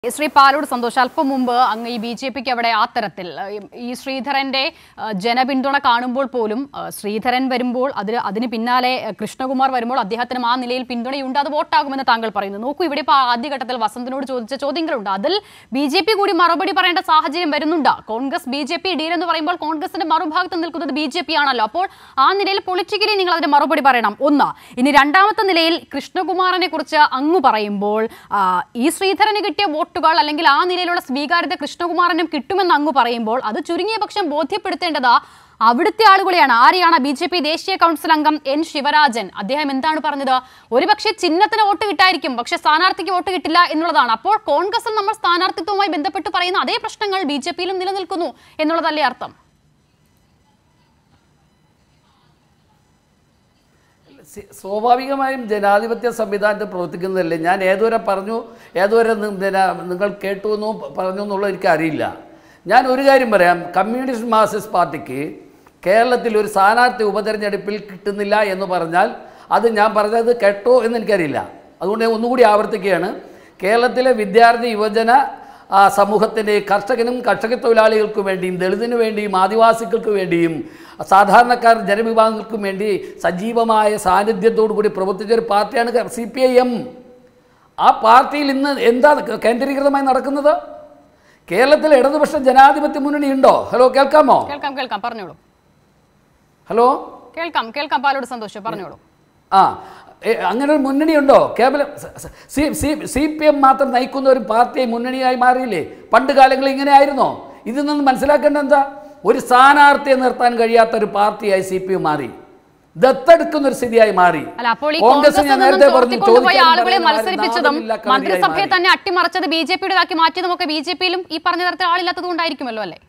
ശ്രീ പാലോട് സന്തോഷ് അല്പം മുമ്പ് അങ്ങ് ഈ ബി ജെ പിക്ക് അവിടെ ആ തരത്തിൽ ഏഹ്, ഈ ശ്രീധരന്റെ ഏഹ്, ജനപിന്തുണ കാണുമ്പോൾ പോലും ഏഹ്, ശ്രീധരൻ വരുമ്പോൾ അതിന് അതിന് പിന്നാലെ ഏഹ്, കൃഷ്ണകുമാർ വരുമ്പോൾ അദ്ദേഹത്തിനും ആ നിലയിൽ പിന്തുണയുണ്ട് അത് വോട്ടാകുമെന്ന് താങ്കൾ പറയുന്നു നോക്കൂ ഇവിടെ ഇപ്പോൾ ആദ്യഘട്ടത്തിൽ വസന്തിനോട് ചോദിച്ച ചോദ്യങ്ങളുണ്ട് അതിൽ ബി ജെ പി കൂടി മറുപടി പറയേണ്ട സാഹചര്യം വരുന്നുണ്ട് Congress B J P deal എന്ന് പറയുമ്പോൾ കോൺഗ്രസിന്റെ മറുഭാഗത്ത് നിൽക്കുന്നത് ബി ജെ പി ആണല്ലോ അപ്പോൾ ആ നിലയിൽ പൊളിറ്റിക്കലി നിങ്ങൾ അതിന് മറുപടി പറയണം ഒന്ന് ഇനി രണ്ടാമത്തെ നിലയിൽ കൃഷ്ണകുമാറിനെ കുറിച്ച് അങ്ങ് പറയുമ്പോൾ ആ, ഈ ശ്രീധരന് കിട്ടിയ വോട്ടുകൾ അല്ലെങ്കിൽ ആ നിലയിലുള്ള സ്വീകാര്യത കൃഷ്ണകുമാറിനും കിട്ടുമെന്ന് അങ്ങ് പറയുമ്പോൾ അത് ചുരുങ്ങിയ പക്ഷം ബോധ്യപ്പെടുത്തേണ്ടത് അവിടുത്തെ ആളുകളെയാണ് ആരെയാണ് ബി ജെ പി ദേശീയ കൗൺസിൽ അംഗം എൻ ശിവരാജൻ അദ്ദേഹം എന്താണ് പറഞ്ഞത് ഒരുപക്ഷെ ചിഹ്നത്തിന് വോട്ട് കിട്ടായിരിക്കും പക്ഷെ സ്ഥാനാർത്ഥിക്ക് വോട്ട് കിട്ടില്ല എന്നുള്ളതാണ് അപ്പോൾ കോൺഗ്രസിൽ നമ്മൾ സ്ഥാനാർത്ഥിത്വവുമായി ബന്ധപ്പെട്ട് പറയുന്ന അതേ പ്രശ്നങ്ങൾ ബി ജെ പിയിലും നിലനിൽക്കുന്നു എന്നുള്ളതല്ലേ അർത്ഥം സി- സ്വാഭാവികമായും ജനാധിപത്യ സംവിധാനത്തിൽ പ്രവർത്തിക്കുന്നതല്ലേ ഞാൻ ഏതുവരെ പറഞ്ഞു ഏതുവരെ നി- പിന്നെ നിങ്ങൾ കേട്ടു എന്നോ പറഞ്ഞു എന്നുള്ളത് എനിക്കറിയില്ല ഞാൻ ഒരു കാര്യം പറയാം കമ്മ്യൂണിസ്റ്റ് മാർക്സിസ്റ്റ് പാർട്ടിക്ക് കേരളത്തിൽ ഒരു സ്ഥാനാർത്ഥി ഉപതെരഞ്ഞെടുപ്പിൽ കിട്ടുന്നില്ല എന്ന് പറഞ്ഞാൽ അത് ഞാൻ പറഞ്ഞത് കേട്ടോ എന്ന് എനിക്കറിയില്ല അതുകൊണ്ട് ഞാൻ ഒന്നുകൂടി ആവർത്തിക്കുകയാണ് കേരളത്തിലെ വിദ്യാർത്ഥി യുവജന ആ സമൂഹത്തിൻ്റെ കർഷകനും കർഷക തൊഴിലാളികൾക്കും വേണ്ടിയും ദളിതിനു വേണ്ടിയും ആദിവാസികൾക്ക് വേണ്ടിയും സാധാരണക്കാർ ജനവിഭാഗങ്ങൾക്കും വേണ്ടി സജീവമായ സാന്നിധ്യത്തോടു കൂടി പ്രവർത്തിച്ച ഒരു പാർട്ടിയാണ് സി പി ഐ എം ആ പാർട്ടിയിൽ ഇന്ന് എന്താ കേന്ദ്രീകൃതമായി നടക്കുന്നത് കേരളത്തിൽ ഇടതുപക്ഷ ജനാധിപത്യ മുന്നണി ഉണ്ടോ ഹലോ കേൾക്കാമോ കേൾക്കാം കേൾക്കാം പറഞ്ഞോളൂ ഹലോ കേൾക്കാം കേൾക്കാം പാലോട് സന്തോഷം പറഞ്ഞോളൂ ആ ഏ, അങ്ങനെ ഒരു മുന്നണിയുണ്ടോ കേവലം C C C P M മാത്രം നയിക്കുന്ന ഒരു പാർട്ടി മുന്നണിയായി മാറിയില്ലേ പണ്ട് കാലങ്ങളിൽ ഇങ്ങനെ ആയിരുന്നോ ഇതിൽ നിന്ന് മനസ്സിലാക്കേണ്ട എന്താ ഒരു സ്ഥാനാർത്ഥിയെ നിർത്താൻ കഴിയാത്ത ഒരു പാർട്ടിയായി സി പി എം മാറി ദത്തെടുക്കുന്ന ഒരു സ്ഥിതിയായി മാറി അല്ല അപ്പോൾ ഈ കോൺഗ്രസ് കോൺഗ്രസ് ഞാൻ നേരത്തെ പറഞ്ഞു കൊണ്ടുപോയ ചോദിക്കാൻ ആളുകളെ പറയുന്ന മത്സരിപ്പിച്ചതും നാമമില്ല കവിതയായി മന്ത്രിസഭയെ മാറി. തന്നെ അട്ടിമറിച്ചത് ബി ജെ പിയുടേതാക്കി മാറ്റിയതും ഒക്കെ ബി ജെ പിയിലും ഈ പറഞ്ഞ തരത്തിൽ ആളില്ലാത്തത് കൊണ്ടായിരിക്കുമല്ലോ അല്ലേ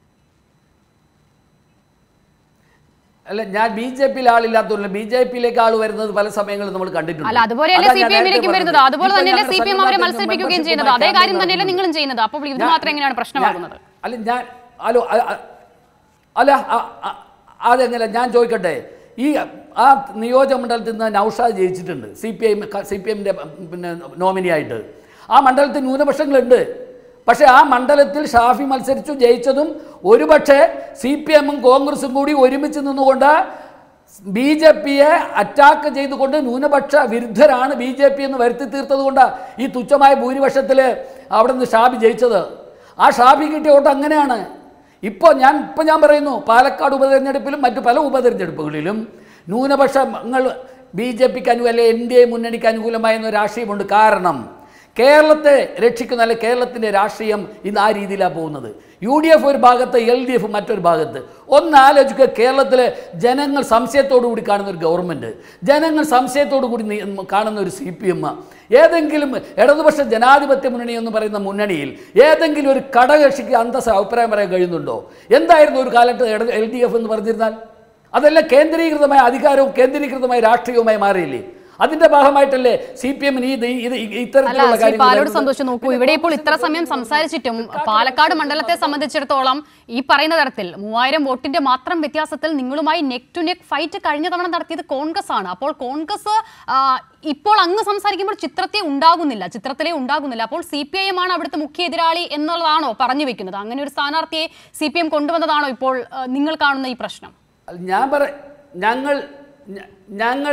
അല്ല ഞാൻ ബി ജെ പിയിൽ ആളില്ലാത്തതുകൊണ്ട് ബി ജെ പിയിലേക്ക് ആൾ വരുന്നത് പല സമയങ്ങളിൽ നമ്മൾ കണ്ടിട്ടുണ്ട് അല്ല അതുപോലെയല്ലേ അതാ സി ഞാൻ പി നേരത്തെ എമ്മിലേക്കും പറഞ്ഞത്. വരുന്നത് അതുപോലെ ഇപ്പോൾ തന്നെയല്ലേ ഞങ്ങളുടെ സി പി എം അവരെ സംഘടനാ മത്സരിപ്പിക്കുകയും membership ചെയ്യുന്നത് അതേ മാറ്റാൻ കാര്യം തന്നെയല്ലേ നടക്കുന്നത്. നിങ്ങളും ചെയ്യുന്നത് അപ്പോൾ ഇത് ഞാൻ- മാത്രം എങ്ങനെയാണ് പ്രശ്നമാകുന്നത് ഞാൻ- അല്ല ഞാൻ ഹലോ അ- അ- അല്ല അ- അ- അതെങ്ങനെ ഞാൻ ചോദിക്കട്ടെ ഈ ആ നിയോജക മണ്ഡലത്തിൽ നിന്ന് നൌഷാദ് ജയിച്ചിട്ടുണ്ട് C P I C P എമ്മിൻ്റെ പിന്നെ നോമിനിയായിട്ട് ആ മണ്ഡലത്തിൽ ന്യൂനപക്ഷങ്ങളുണ്ട് പക്ഷേ ആ മണ്ഡലത്തിൽ ഷാഫി മത്സരിച്ചു ജയിച്ചതും ഒരുപക്ഷെ സി പി എമ്മും കോൺഗ്രസും കൂടി ഒരുമിച്ച് നിന്നുകൊണ്ട് ബി ജെ പിയെ അറ്റാക്ക് ചെയ്തുകൊണ്ട് ന്യൂനപക്ഷ വിരുദ്ധരാണ് ബി ജെ പി എന്ന് വരുത്തി തീർത്തത് കൊണ്ടാണ് ഈ തുച്ഛമായ ഭൂരിപക്ഷത്തിൽ അവിടെ നിന്ന് ഷാബി ജയിച്ചത് ആ ഷാബി കിട്ടിയ വോട്ട് അങ്ങനെയാണ് ഇപ്പോൾ ഞാൻ ഇപ്പോൾ ഞാൻ പറയുന്നു പാലക്കാട് ഉപതെരഞ്ഞെടുപ്പിലും മറ്റു പല ഉപതെരഞ്ഞെടുപ്പുകളിലും ന്യൂനപക്ഷങ്ങൾ ബി ജെ പിക്ക് അനുകൂല എൻ ഡി എ മുന്നണിക്ക് അനുകൂലമായ ഒരു രാഷ്ട്രീയമുണ്ട് കാരണം കേരളത്തെ രക്ഷിക്കുന്ന അല്ലെ കേരളത്തിൻ്റെ രാഷ്ട്രീയം ഇന്ന് ആ രീതിയിലാണ് പോകുന്നത് യു ഡി എഫ് ഒരു ഭാഗത്ത് എൽ ഡി എഫ് മറ്റൊരു ഭാഗത്ത് ഒന്ന് ആലോചിക്കുക കേരളത്തിലെ ജനങ്ങൾ സംശയത്തോടു കൂടി കാണുന്ന ഒരു ഗവൺമെൻറ് ജനങ്ങൾ സംശയത്തോടു കൂടി നീ- കാണുന്ന ഒരു സി പി എം ഏതെങ്കിലും ഇടതുപക്ഷ ജനാധിപത്യ മുന്നണി എന്ന് പറയുന്ന മുന്നണിയിൽ ഏതെങ്കിലും ഒരു ഘടകകക്ഷിക്ക് അന്തസ് അഭിപ്രായം പറയാൻ കഴിയുന്നുണ്ടോ എന്തായിരുന്നു ഒരു കാലത്ത് എൽ ഡി എഫ് എന്ന് പറഞ്ഞിരുന്നാൽ അതെല്ലാം കേന്ദ്രീകൃതമായ അധികാരവും കേന്ദ്രീകൃതമായ രാഷ്ട്രീയവുമായി മാറിയില്ലേ അതിന്റെ ഭാഗമായിട്ടല്ലേ സി പി എമ്മിന് ഇത് ഇത് അല്ല ഇത്തരത്തിലുള്ള ശ്രീ കാര്യങ്ങൾ പാലോട് വരുന്നത്? സന്തോഷം നോക്കൂ ഇവിടെ ഇപ്പോൾ ഇത്ര സമയം സംസാരിച്ചിട്ടും പാലക്കാട് മണ്ഡലത്തെ സംബന്ധിച്ചിടത്തോളം ഈ പറയുന്ന തരത്തിൽ മൂവായിരം വോട്ടിന്റെ മാത്രം വ്യത്യാസത്തിൽ നിങ്ങളുമായി നെക്ക് ടു നെക്ക് ഫൈറ്റ് കഴിഞ്ഞ തവണ നടത്തിയത് കോൺഗ്രസ് ആണ് അപ്പോൾ കോൺഗ്രസ് ആ, ഇപ്പോൾ അങ്ങ് സംസാരിക്കുമ്പോൾ ചിത്രത്തെ ഉണ്ടാകുന്നില്ല ചിത്രത്തിലേ ഉണ്ടാകുന്നില്ല അപ്പോൾ സി പി ഐ എം ആണ് അവിടുത്തെ മുഖ്യ എതിരാളി എന്നുള്ളതാണോ പറഞ്ഞു വെക്കുന്നത് അങ്ങനെ ഒരു സ്ഥാനാർത്ഥിയെ സി പി എം കൊണ്ടുവന്നതാണോ ഇപ്പോൾ ആ, നിങ്ങൾ കാണുന്ന ഈ പ്രശ്നം അല്ല, ഞാൻ പറ ഞങ്ങൾ ഞ- ഞങ്ങൾ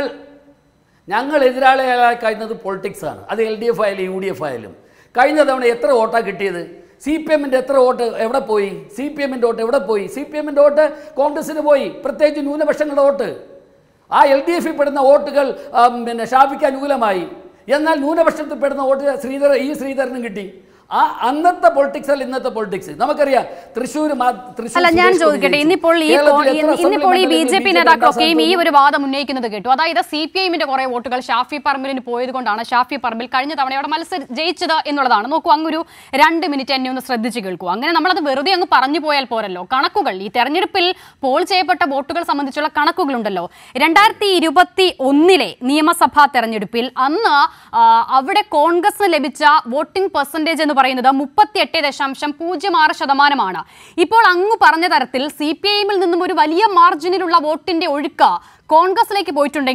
ഞങ്ങൾ എതിരാളികളായി കഴിഞ്ഞത് പൊളിറ്റിക്സ് ആണ് അത് എൽ ഡി എഫ് ആയാലും യു ഡി എഫ് ആയാലും കഴിഞ്ഞ തവണ എത്ര വോട്ടാണ് കിട്ടിയത് സി പി എമ്മിൻ്റെ എത്ര വോട്ട് എവിടെ പോയി സി പി എമ്മിൻ്റെ വോട്ട് എവിടെ പോയി സി പി എമ്മിൻ്റെ വോട്ട് കോൺഗ്രസിന് പോയി പ്രത്യേകിച്ച് ന്യൂനപക്ഷങ്ങളുടെ വോട്ട് ആ എൽ ഡി എഫിൽ പെടുന്ന വോട്ടുകൾ ആ, പിന്നെ ഷാഫിക്ക് അനുകൂലമായി എന്നാൽ ന്യൂനപക്ഷത്തിൽ പെടുന്ന വോട്ട് ശ്രീധര ഈ ശ്രീധരനും കിട്ടി ആ അന്നത്തെ പൊളിറ്റിക്സ് അല്ല ഇന്നത്തെ പൊളിറ്റിക്സ് നമുക്കറിയാം തൃശ്ശൂർ തൃശ്ശൂർ അല്ല ഞാൻ സുരേഷ് ഗോപി ചോദിക്കട്ടെ ജയിച്ചു. ഇന്നിപ്പോൾ ഈ കേരളത്തിൽ കോ- എത്ര ഇന്ന് ഇന്നിപ്പോൾ ഈ ബി അസംബ്ലി ജെ പി മണ്ഡലങ്ങളിൽ നേതാക്കളൊക്കെയും ഈ BJP ഒരു വാദം ഉന്നയിക്കുന്നത് കേട്ടു അതായത് സി പി ഐഎമ്മിന്റെ കുറെ വോട്ടുകൾ ഷാഫി പറമ്പിലിന് പോയത് കൊണ്ടാണ് ഷാഫി പറമ്പിൽ കഴിഞ്ഞ തവണ അവിടെ മത്സരി ജയിച്ചത് എന്നുള്ളതാണ് നോക്കൂ അങ്ങൊരു രണ്ട് മിനിറ്റ് എന്നെ ഒന്ന് ശ്രദ്ധിച്ച് കേൾക്കൂ അങ്ങനെ നമ്മളത് വെറുതെ അങ്ങ് പറഞ്ഞു പോയാൽ പോരല്ലോ കണക്കുകൾ ഈ തെരഞ്ഞെടുപ്പിൽ പോൾ ചെയ്യപ്പെട്ട വോട്ടുകൾ സംബന്ധിച്ചുള്ള കണക്കുകളുണ്ടല്ലോ രണ്ടായിരത്തി ഇരുപത്തി ഒന്നിലെ നിയമസഭാ തെരഞ്ഞെടുപ്പിൽ അന്ന് ആ, അവിടെ കോൺഗ്രസിന് ലഭിച്ച വോട്ടിംഗ് പെർസെന്റേജ് എന്ന് പറയുന്നത് മുപ്പത്തി എട്ട് ദശാംശം പൂജ്യം ആറ് ശതമാനമാണ് ഇപ്പോൾ അങ്ങ് പറഞ്ഞ തരത്തിൽ സി പി ഐഎമ്മിൽ നിന്നും ഒരു വലിയ മാർജിനിലുള്ള വോട്ടിന്റെ ഒഴുക്ക് കോൺഗ്രസിലേക്ക് പോയിട്ടുണ്ടെങ്കിൽ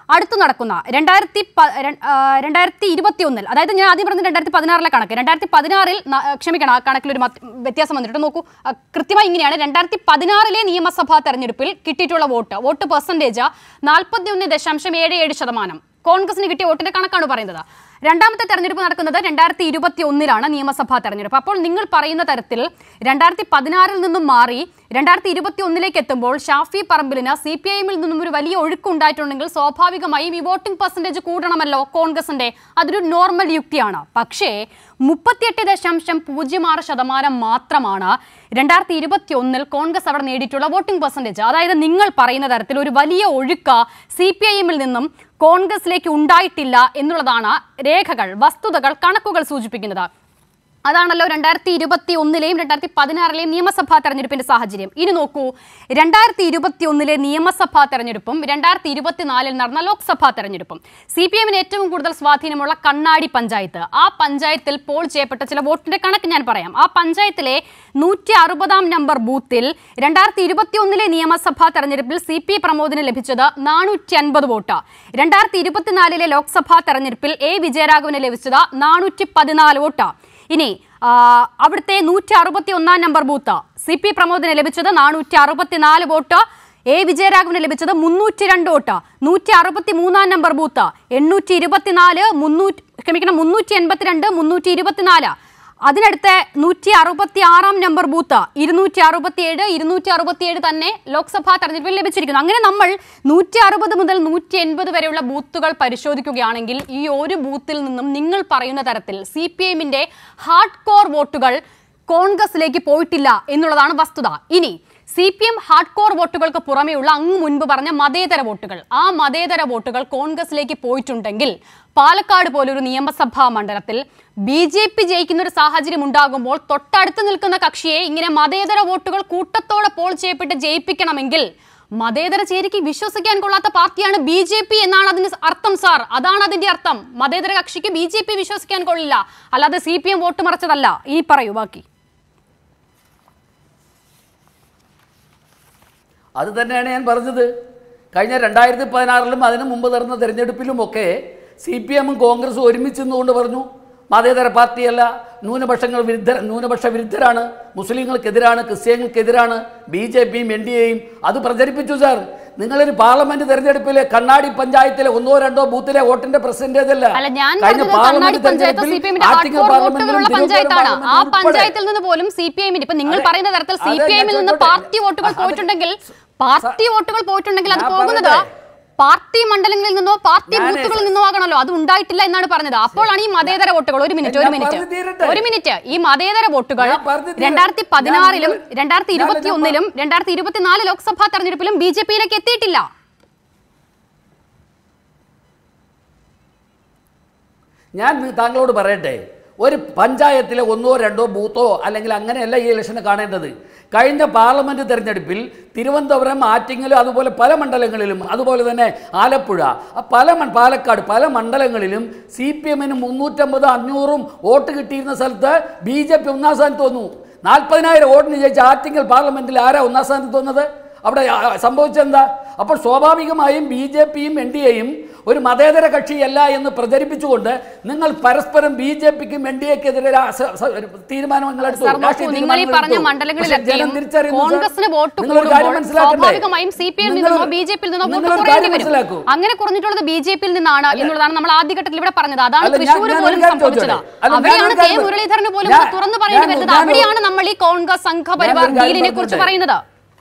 അടുത്ത് നടക്കുന്ന രണ്ടായിരത്തി പ- ര- ആ, രണ്ടായിരത്തി ഇരുപത്തി ഒന്നിൽ അതായത് ഞാൻ ആദ്യം പറഞ്ഞത് രണ്ടായിരത്തി പതിനാറിലെ കണക്ക് രണ്ടായിരത്തി പതിനാറിൽ ന- ക്ഷമിക്കണം ആ കണക്കിൽ ഒരു മത്ത് വ്യത്യാസം വന്നിട്ട് നോക്കൂ ആ, കൃത്യമായി ഇങ്ങനെയാണ് രണ്ടായിരത്തി പതിനാറിലെ നിയമസഭാ തെരഞ്ഞെടുപ്പിൽ കിട്ടിയിട്ടുള്ള വോട്ട് വോട്ട് പെർസെൻറ്റേജ് നാൽപ്പത്തി ഒന്ന് ദശാംശം ഏഴ് ഏഴ് ശതമാനം കോൺഗ്രസിന് കിട്ടിയ വോട്ടിന്റെ കണക്കാണ് പറയുന്നത് രണ്ടാമത്തെ തെരഞ്ഞെടുപ്പ് നടക്കുന്നത് രണ്ടായിരത്തി ഇരുപത്തി ഒന്നിലാണ് നിയമസഭാ തെരഞ്ഞെടുപ്പ് അപ്പോൾ നിങ്ങൾ പറയുന്ന തരത്തിൽ രണ്ടായിരത്തി പതിനാറിൽ നിന്നും മാറി രണ്ടായിരത്തി ഇരുപത്തി ഒന്നിലേക്ക് എത്തുമ്പോൾ ഷാഫി പറമ്പിലിന് സി പി ഐ എമ്മിൽ നിന്നും ഒരു വലിയ ഒഴുക്ക് ഉണ്ടായിട്ടുണ്ടെങ്കിൽ സ്വാഭാവികമായും ഈ വോട്ടിംഗ് പെർസെൻറ്റേജ് കൂടണമല്ലോ കോൺഗ്രസിന്റെ അതൊരു നോർമൽ യുക്തിയാണ് പക്ഷേ മുപ്പത്തിയെട്ട് ദശാംശം പൂജ്യം ആറ് ശതമാനം മാത്രമാണ് രണ്ടായിരത്തി ഇരുപത്തി ഒന്നിൽ കോൺഗ്രസ് അവിടെ നേടിയിട്ടുള്ള വോട്ടിംഗ് പെർസെൻറ്റേജ് അതായത് നിങ്ങൾ പറയുന്ന തരത്തിൽ ഒരു വലിയ ഒഴുക്ക് സി പി ഐ എമ്മിൽ നിന്നും കോൺഗ്രസിലേക്ക് ഉണ്ടായിട്ടില്ല എന്നുള്ളതാണ് രേഖകൾ വസ്തുതകൾ കണക്കുകൾ സൂചിപ്പിക്കുന്നത് അതാണല്ലോ രണ്ടായിരത്തി ഇരുപത്തി ഒന്നിലെയും രണ്ടായിരത്തി പതിനാറിലെയും നിയമസഭാ തെരഞ്ഞെടുപ്പിന്റെ സാഹചര്യം ഇനി നോക്കൂ രണ്ടായിരത്തി ഇരുപത്തി ഒന്നിലെ നിയമസഭാ തെരഞ്ഞെടുപ്പും രണ്ടായിരത്തി ഇരുപത്തിനാലിൽ നടന്ന ലോക്സഭാ തെരഞ്ഞെടുപ്പും സി പി എമ്മിന് ഏറ്റവും കൂടുതൽ സ്വാധീനമുള്ള കണ്ണാടി പഞ്ചായത്ത് ആ പഞ്ചായത്തിൽ പോൾ ചെയ്യപ്പെട്ട ചില വോട്ടിന്റെ കണക്ക് ഞാൻ പറയാം ആ പഞ്ചായത്തിലെ നൂറ്റി അറുപതാം നമ്പർ ബൂത്തിൽ രണ്ടായിരത്തി ഇരുപത്തി ഒന്നിലെ നിയമസഭാ തെരഞ്ഞെടുപ്പിൽ സി പി പ്രമോദിന് ലഭിച്ചത് നാനൂറ്റി അൻപത് വോട്ട് രണ്ടായിരത്തി ഇരുപത്തിനാലിലെ ലോക്സഭാ തെരഞ്ഞെടുപ്പിൽ എ വിജയരാഘവന് ലഭിച്ചത് നാനൂറ്റി പതിനാല് വോട്ട് ഇനി ആ, അവിടുത്തെ നൂറ്റി അറുപത്തി ഒന്നാം നമ്പർ ബൂത്ത് സി പി പ്രമോദിന് ലഭിച്ചത് നാനൂറ്റി അറുപത്തിനാല് വോട്ട് എ വിജയരാഘവന് ലഭിച്ചത് മുന്നൂറ്റി രണ്ട് വോട്ട് നൂറ്റി അറുപത്തി മൂന്നാം നമ്പർ ബൂത്ത് എണ്ണൂറ്റി ഇരുപത്തിനാല് മുന്നൂറ്റി ക്ഷമിക്കണം മുന്നൂറ്റി എൺപത്തിരണ്ട് മുന്നൂറ്റി ഇരുപത്തിനാല് അതിനടുത്ത് നൂറ്റി അറുപത്തി ആറാം നമ്പർ ബൂത്ത് ഇരുന്നൂറ്റി അറുപത്തിയേഴ് ഇരുന്നൂറ്റി അറുപത്തിയേഴ് തന്നെ ലോക്സഭാ തെരഞ്ഞെടുപ്പിൽ ലഭിച്ചിരിക്കുന്നു അങ്ങനെ നമ്മൾ നൂറ്റി അറുപത് മുതൽ നൂറ്റി എൺപത് വരെയുള്ള ബൂത്തുകൾ പരിശോധിക്കുകയാണെങ്കിൽ ഈ ഒരു ബൂത്തിൽ നിന്നും നിങ്ങൾ പറയുന്ന തരത്തിൽ സി പി എമ്മിന്റെ ഹാർഡ് കോർ വോട്ടുകൾ കോൺഗ്രസിലേക്ക് പോയിട്ടില്ല എന്നുള്ളതാണ് വസ്തുത ഇനി C P M hard core വോട്ടുകൾക്ക് പുറമെയുള്ള അങ്ങ് മുൻപ് പറഞ്ഞ മതേതര വോട്ടുകൾ ആ മതേതര വോട്ടുകൾ കോൺഗ്രസിലേക്ക് പോയിട്ടുണ്ടെങ്കിൽ പാലക്കാട് പോലൊരു നിയമസഭാ മണ്ഡലത്തിൽ ബി ജെ പി ജയിക്കുന്ന ഒരു സാഹചര്യം ഉണ്ടാകുമ്പോൾ തൊട്ടടുത്ത് നിൽക്കുന്ന കക്ഷിയെ ഇങ്ങനെ മതേതര വോട്ടുകൾ കൂട്ടത്തോടെ പോൾ ചെയ്യപ്പെട്ട് ജയിപ്പിക്കണമെങ്കിൽ മതേതര ചേരിക്ക് വിശ്വസിക്കാൻ കൊള്ളാത്ത പാർട്ടിയാണ് ബി ജെ പി എന്നാണ് അതിന് അർത്ഥം സാർ അതാണ് അതിന്റെ അർത്ഥം മതേതര കക്ഷിക്ക് ബി ജെ പി വിശ്വസിക്കാൻ കൊള്ളില്ല അല്ലാതെ സി പി എം വോട്ട് മറച്ചതല്ല ഇനി പറയൂ ബാക്കി അത് തന്നെയാണ് ഞാൻ പറഞ്ഞത് കഴിഞ്ഞ രണ്ടായിരത്തി പതിനാറിലും അതിനു മുമ്പ് നടന്ന തെരഞ്ഞെടുപ്പിലുമൊക്കെ സി പി എമ്മും കോൺഗ്രസും ഒരുമിച്ച് നിന്നുകൊണ്ട് പറഞ്ഞു മതേതര പാർട്ടിയല്ല ന്യൂനപക്ഷങ്ങൾ വിരുദ്ധ ന്യൂനപക്ഷ വിരുദ്ധരാണ് മുസ്ലിങ്ങൾക്കെതിരാണ് ക്രിസ്ത്യാനികൾക്കെതിരാണ് ബി ജെ പിയും എൻ ഡി എയും അത് പ്രചരിപ്പിച്ചു സാർ നിങ്ങളൊരു പാർലമെന്റ് തെരഞ്ഞെടുപ്പിലെ കണ്ണാടി പഞ്ചായത്തിലെ ഒന്നോ രണ്ടോ ബൂത്തിലെ വോട്ടിന്റെ പെർസെന്റേജ് അല്ല അല്ല ഞാൻ കഴിഞ്ഞ പറഞ്ഞത് കണ്ണാടി പാർലമെന്റ് പഞ്ചായത്ത് സി പി എമ്മിന്റെ ആറ്റിങ്ങൽ ഹാർഡ് കോർ പാർലമെന്റിലും വോട്ടുകളുള്ള പഞ്ചായത്താണ് തിരുവനന്തപുരം ആ പാർലമെന്റിലും ഉൾപ്പെടെ പഞ്ചായത്തിൽ നിന്ന് പോലും സി പി എമ്മിന് ഇപ്പൊ നിങ്ങൾ അതെ. പറയുന്ന തരത്തിൽ സി അതെ, പി ഞാൻ എമ്മിൽ നിന്ന് ചോദിച്ചോട്ടെ. പാർട്ടി വോട്ടുകൾ അത് പോയിട്ടുണ്ടെങ്കിൽ സ- പാർട്ടി വോട്ടുകൾ പോയിട്ടുണ്ടെങ്കിൽ അത് ഞാൻ പോകുന്നത് പറയട്ടെ. പാർട്ടി മണ്ഡലങ്ങളിൽ നിന്നോ പാർട്ടി ഞാനേ- ബൂത്തുകളിൽ നിന്നോ ആകണല്ലോ അത് ഉണ്ടായിട്ടില്ല എന്നാണ് പറഞ്ഞത് അപ്പോഴാണ് ഈ മതേതര വോട്ടുകൾ ഒരു മിനിറ്റ് ഒരു ഞാൻ മിനിറ്റ് പറഞ്ഞു തീരട്ടെ. ഒരു മിനിറ്റ് ഈ മതേതര വോട്ടുകൾ ഞാൻ പറഞ്ഞു തീര- രണ്ടായിരത്തി പതിനാറിലും ഞാൻ നിങ്ങൾ- രണ്ടായിരത്തി ഞാൻ ഇരുപത്തി ഞാൻ ഒന്നിലും രണ്ടായിരത്തി ഇരുപത്തിനാല് ലോക്സഭാ തെരഞ്ഞെടുപ്പിലും ബി ജെ പിയിലേക്ക് എത്തിയിട്ടില്ല ഞാൻ നി- താങ്കളോട് പറയട്ടെ ഒരു പഞ്ചായത്തിലെ ഒന്നോ രണ്ടോ ബൂത്തോ അല്ലെങ്കിൽ അങ്ങനെയല്ല ഈ ഇലക്ഷന് കാണേണ്ടത് കഴിഞ്ഞ പാർലമെന്റ് തെരഞ്ഞെടുപ്പിൽ തിരുവനന്തപുരം ആറ്റിങ്ങലും അതുപോലെ പല മണ്ഡലങ്ങളിലും അതുപോലെ തന്നെ ആലപ്പുഴ ആ പല മൺ- പാലക്കാട് പല മണ്ഡലങ്ങളിലും സി പി എമ്മിന് മുന്നൂറ്റമ്പത് അഞ്ഞൂറും വോട്ട് കിട്ടിയിരുന്ന സ്ഥലത്ത് ബി ജെ പി ഒന്നാം സ്ഥാനത്ത് വന്നു നാൽപ്പതിനായിരം വോട്ടിന് ജയിച്ച ആറ്റിങ്ങൽ പാർലമെന്റിൽ ആരാ ഒന്നാം സ്ഥാനത്ത് വന്നത് അവിടെ ആ, സംഭവിച്ചെന്താ അപ്പോൾ സ്വാഭാവികമായും ബി ജെ പിയും എൻ ഡി എയും ഒരു മതേതര കക്ഷിയല്ല എന്ന് പ്രചരിപ്പിച്ചുകൊണ്ട് നിങ്ങൾ പരസ്പരം ബി ജെ പിക്കും എൻ ഡി എക്കെതിരെ തീരുമാനങ്ങൾ എടുത്തു സാർ നോക്കൂ, രാഷ്ട്രീയ നിങ്ങൾ ഈ തീരുമാനങ്ങൾ പറഞ്ഞ എടുത്തു. മണ്ഡലങ്ങളിലെത്തിയും പക്ഷേ ജനം തിരിച്ചറിയുന്നു, സാർ. കോൺഗ്രസിന് വോട്ട് നിങ്ങളൊരു കാര്യം കൂടുമ്പോൾ മനസ്സിലാക്കണ്ടേ? സ്വാഭാവികമായും സി പി എമ്മിൽ നിന്നോ നിങ്ങൾ- ബി ജെ പിയിൽ നിന്നോ വോട്ട് നിങ്ങളൊരു കുറയേണ്ടി കാര്യം വരും മനസ്സിലാക്കൂ. അങ്ങനെ കുറഞ്ഞിട്ടുള്ളത് ബി ജെ പിയിൽ നിന്നാണ് എന്നുള്ളതാണ് നമ്മൾ ആദ്യഘട്ടത്തിൽ ഇവിടെ പറഞ്ഞത് അതാണ് അല്ല, ഞാൻ- തൃശ്ശൂർ ഞാൻ പോലും ഒരു കാര്യം സംഭവിച്ചത് ചോദിച്ചോട്ടെ? അല്ല, ഞാൻ അവിടെയാണ് ഒരു കെ കാര്യം- മുരളീധരന് പോലും ഞാൻ- ഇത് തുറന്നു പറയേണ്ടി ഞാൻ- വരുന്നത് ഞാൻ- അവിടെയാണ് നമ്മൾ ഈ കോൺഗ്രസ് സംഘപരിവാർ ഞാനൊരു കാര്യം ഡീലിനെ കുറിച്ച് പറഞ്ഞോട്ടെ? പറയുന്നത്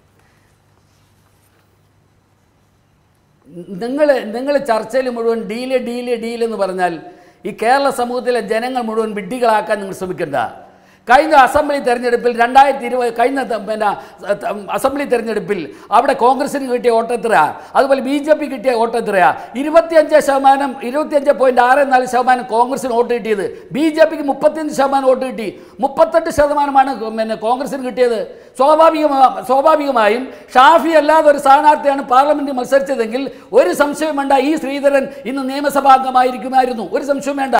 നിങ്ങൾ നിങ്ങൾ ചർച്ചയിൽ മുഴുവൻ ഡീല് ഡീല് ഡീൽ എന്ന് പറഞ്ഞാൽ ഈ കേരള സമൂഹത്തിലെ ജനങ്ങൾ മുഴുവൻ വിഡ്ഢികളാക്കാൻ നിങ്ങൾ ശ്രമിക്കണ്ട കഴിഞ്ഞ അസംബ്ലി തെരഞ്ഞെടുപ്പിൽ രണ്ടായിരത്തി ഇരുപത് കഴിഞ്ഞ ത- പിന്നെ ത- അസംബ്ലി തെരഞ്ഞെടുപ്പിൽ അവിടെ കോൺഗ്രസിന് കിട്ടിയ വോട്ട് എത്രയാ അതുപോലെ ബി ജെ പി കിട്ടിയ വോട്ട് എത്രയാ ഇരുപത്തിയഞ്ച് ശതമാനം ഇരുപത്തിയഞ്ച് പോയിന്റ് ആറ് നാല് ശതമാനം കോൺഗ്രസിന് വോട്ട് കിട്ടിയത് ബി ജെ പിക്ക് മുപ്പത്തിയഞ്ച് ശതമാനം വോട്ട് കിട്ടി മുപ്പത്തെട്ട് ശതമാനമാണ് പിന്നെ കോൺഗ്രസിന് കിട്ടിയത് സ്വാഭാവികമാ സ്വാഭാവികമായും ഷാഫി അല്ലാതെ ഒരു സ്ഥാനാർത്ഥിയാണ് പാർലമെന്റിൽ മത്സരിച്ചതെങ്കിൽ ഒരു സംശയം വേണ്ട ഈ ശ്രീധരൻ ഇന്ന് നിയമസഭാംഗമായിരിക്കുമായിരുന്നു ഒരു സംശയം വേണ്ട